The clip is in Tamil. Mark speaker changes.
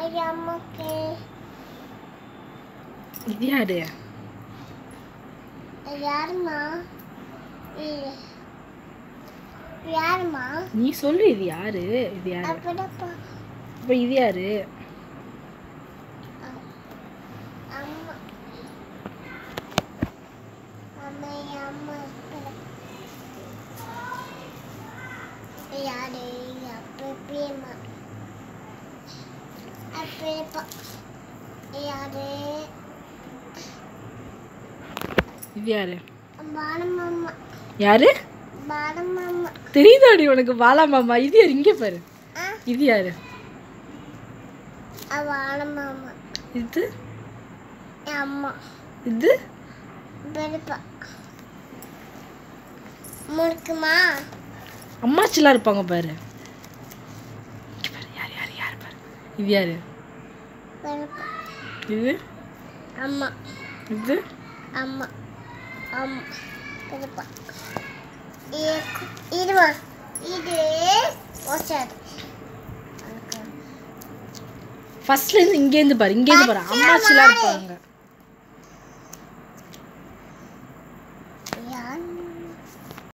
Speaker 1: அம்மாக்கு
Speaker 2: இது யாரு
Speaker 1: யாருமா இது யாருமா
Speaker 2: நீ சொல்லு இது யாரு இது யாரு
Speaker 1: அப்படிப்பா
Speaker 2: அப்ப இது யாரு
Speaker 1: அம்மா அம்மா அம்மா யாரு அப்பப்பேமா அப்பப்பா யாரு
Speaker 2: இது யாரு
Speaker 1: பாலமாமா
Speaker 2: யாரு
Speaker 1: பாலமாமா
Speaker 2: தெரியுதாடி உனக்கு பாலா மாமா இது யாரு இங்க பாரு
Speaker 1: ஆ
Speaker 2: இது யாரு
Speaker 1: பாலமாமா
Speaker 2: இது
Speaker 1: அம்மா
Speaker 2: இது
Speaker 1: பெருப்பா முறுக்குமா
Speaker 2: அம்மாச்சிலாம் இருப்பாங்க பாரு இங்க பாரு, யார் யார் யார் பாரு இது யாரு
Speaker 1: பெருப்பா
Speaker 2: இது
Speaker 1: அம்மா
Speaker 2: இது
Speaker 1: அம்மா அம்மா பெருப்பா இதுவா இது ஒசாது
Speaker 2: ஃபர்ஸ்ட்ல இருந்து இங்கேருந்து பாரு இங்கேருந்து பாரு அம்மாச்சிலாம் இருப்பாங்க